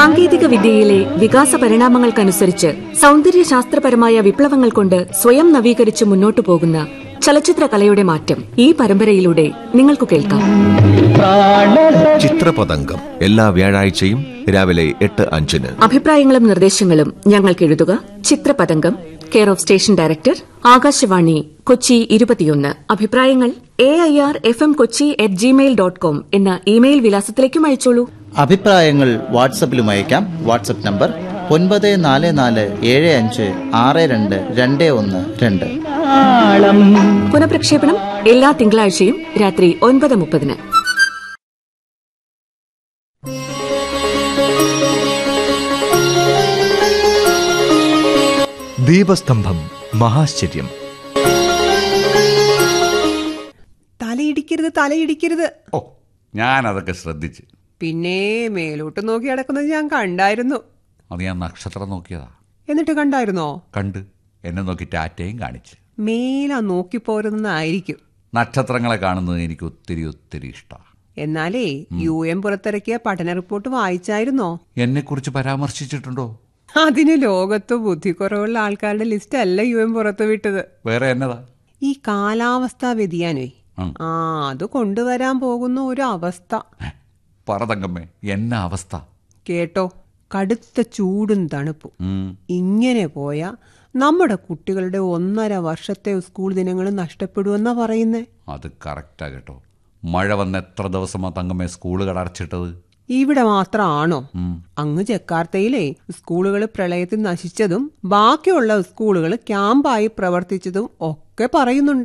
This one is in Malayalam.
സാങ്കേതിക വിദ്യയിലെ വികാസ പരിണാമങ്ങൾക്കനുസരിച്ച് സൗന്ദര്യ ശാസ്ത്രപരമായ വിപ്ലവങ്ങൾ കൊണ്ട് സ്വയം നവീകരിച്ച് മുന്നോട്ടു പോകുന്ന ചലച്ചിത്ര കലയുടെ മാറ്റം ഈ പരമ്പരയിലൂടെ നിങ്ങൾക്ക് കേൾക്കാം ചിത്രപതംഗം എല്ലാ വ്യാഴാഴ്ചയും രാവിലെ എട്ട് അഞ്ചിന് അഭിപ്രായങ്ങളും നിർദ്ദേശങ്ങളും ഞങ്ങൾക്ക് എഴുതുക Chithrapathangam care of station director Akashvani Kochi ഇരുപത്തിയൊന്ന് അഭിപ്രായങ്ങൾ A I R F M Kochi at gmail dot com എന്ന ഇമെയിൽ വിലാസത്തിലേക്കും അയച്ചോളൂ അഭിപ്രായങ്ങൾ വാട്സപ്പിലും അയക്കാം വാട്സപ്പ് നമ്പർ ഒൻപത് നാല് നാല് ഏഴ് അഞ്ച് ആറ് രണ്ട് രണ്ട് ഒന്ന് രണ്ട് പുനഃപ്രക്ഷേപണം എല്ലാ തിങ്കളാഴ്ചയും രാത്രി ഒൻപത് മുപ്പതിന് ദീപസ്തംഭം മഹാശ്ചര്യം തലയിടിക്കരുത് തലയിടിക്കരുത് ഓ ഞാനതൊക്കെ ശ്രദ്ധിച്ച് പിന്നെ മേലോട്ട് നോക്കി കിടക്കുന്നത് ഞാൻ കണ്ടായിരുന്നു അത് ഞാൻ നക്ഷത്രം നോക്കിയതാ എന്നിട്ട് കണ്ടായിരുന്നോ കണ്ട് എന്നെ നോക്കി ടാറ്റയും കാണിച്ച് മേലാ നോക്കി പോരുന്നതായിരിക്കും നക്ഷത്രങ്ങളെ കാണുന്നത് എനിക്ക് ഒത്തിരി ഒത്തിരി ഇഷ്ടമാണ് എന്നാലേ യു എം പുറത്തിറക്കിയ പഠന റിപ്പോർട്ട് വായിച്ചായിരുന്നോ എന്നെക്കുറിച്ച് പരാമർശിച്ചിട്ടുണ്ടോ അതിന് ലോകത്ത് ബുദ്ധിക്കുറവുള്ള ആൾക്കാരുടെ ലിസ്റ്റ് അല്ല യു എം പുറത്തു വിട്ടത് വേറെ എന്നതാ ഈ കാലാവസ്ഥാ വ്യതിയാനേ ഉം. ആ അത് കൊണ്ടുവരാൻ പോകുന്ന ഒരു അവസ്ഥ പറ തങ്കമ്മേ എന്ന അവസ്ഥ കേട്ടോ കടുത്ത ചൂടും തണുപ്പും ഉം. ഇങ്ങനെ പോയാ നമ്മുടെ കുട്ടികളുടെ ഒന്നര വർഷത്തെ സ്കൂൾ ദിനങ്ങൾ നഷ്ടപ്പെടുമെന്നാ പറയുന്നേ അത് കറക്റ്റാ കേട്ടോ മഴ വന്ന് എത്ര ദിവസമാ തങ്കമ്മേ സ്കൂളുകൾ അടച്ചിട്ടത് ഇവിടെ മാത്രമാണോ അങ്ങ് ജക്കാർത്തയിലെ സ്കൂളുകൾ പ്രളയത്തിൽ നശിച്ചതും ബാക്കിയുള്ള സ്കൂളുകൾ ക്യാമ്പായി പ്രവർത്തിച്ചതും ഒക്കെ പറയുന്നുണ്ട്